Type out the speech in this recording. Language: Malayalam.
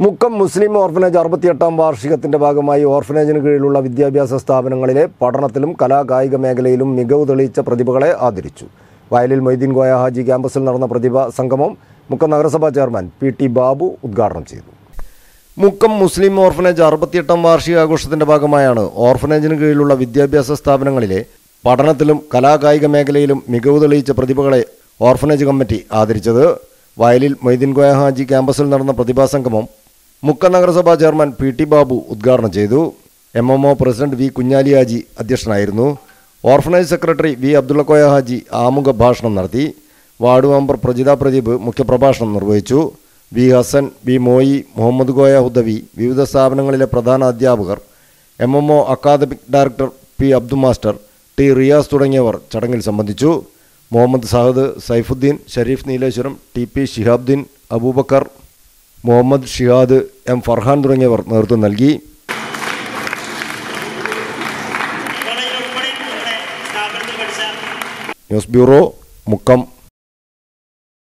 മുക്കം മുസ്ലിം ഓർഫനേജ് അറുപത്തിയെട്ടാം വാർഷികത്തിന്റെ ഭാഗമായി ഓർഫനേജിന് കീഴിലുള്ള വിദ്യാഭ്യാസ സ്ഥാപനങ്ങളിലെ പഠനത്തിലും കലാ കായിക മേഖലയിലും മികവ് തെളിയിച്ച പ്രതിഭകളെ ആദരിച്ചു വയലിൽ മൊയ്തീൻ കോയ ഹാജി ക്യാമ്പസിൽ നടന്ന പ്രതിഭാ സംഗമം മുക്കം നഗരസഭാ ചെയർമാൻ പി ടി ബാബു ഉദ്ഘാടനം ചെയ്തു മുക്കം മുസ്ലിം ഓർഫനേജ് അറുപത്തിയെട്ടാം വാർഷികാഘോഷത്തിന്റെ ഭാഗമായാണ് ഓർഫനേജിന് കീഴിലുള്ള വിദ്യാഭ്യാസ സ്ഥാപനങ്ങളിലെ പഠനത്തിലും കലാകായിക മേഖലയിലും മികവ് തെളിയിച്ച പ്രതിഭകളെ ഓർഫനേജ് കമ്മിറ്റി ആദരിച്ചത് വയലിൽ മൊയ്തീൻ കോയ ഹാജി ക്യാമ്പസിൽ നടന്ന പ്രതിഭാസംഗമം മുക്കം നഗരസഭാ ചെയർമാൻ പി ടി ബാബു ഉദ്ഘാടനം ചെയ്തു M M O president V Kunhali Haji അധ്യക്ഷനായിരുന്നു orphanage secretary V Abdullakoya Haji ആമുഖ ഭാഷണം നടത്തി വാർഡ് മെമ്പർ പ്രജിത പ്രദീപ് മുഖ്യപ്രഭാഷണം നിർവഹിച്ചു വി ഹസൻ വി മോയി മുഹമ്മദ് കോയ ഹുദവി വിവിധ സ്ഥാപനങ്ങളിലെ പ്രധാന അധ്യാപകർ M M O academic director P Abdu master T Riyas തുടങ്ങിയവർ ചടങ്ങിൽ സംബന്ധിച്ചു Muhammad Sahad Saifuddin Sharif Nileshwaram T P Shihabuddin Abubakar Muhammad Shihad M Farhan തുടങ്ങിയവർ നേതൃത്വം നൽകി കോളേജിൽ ഉൾപ്പെടെ നമ്മുടെ സ്ഥാപനത്തിൽ പഠിച്ച ന്യൂസ് ബ്യൂറോ മുക്കം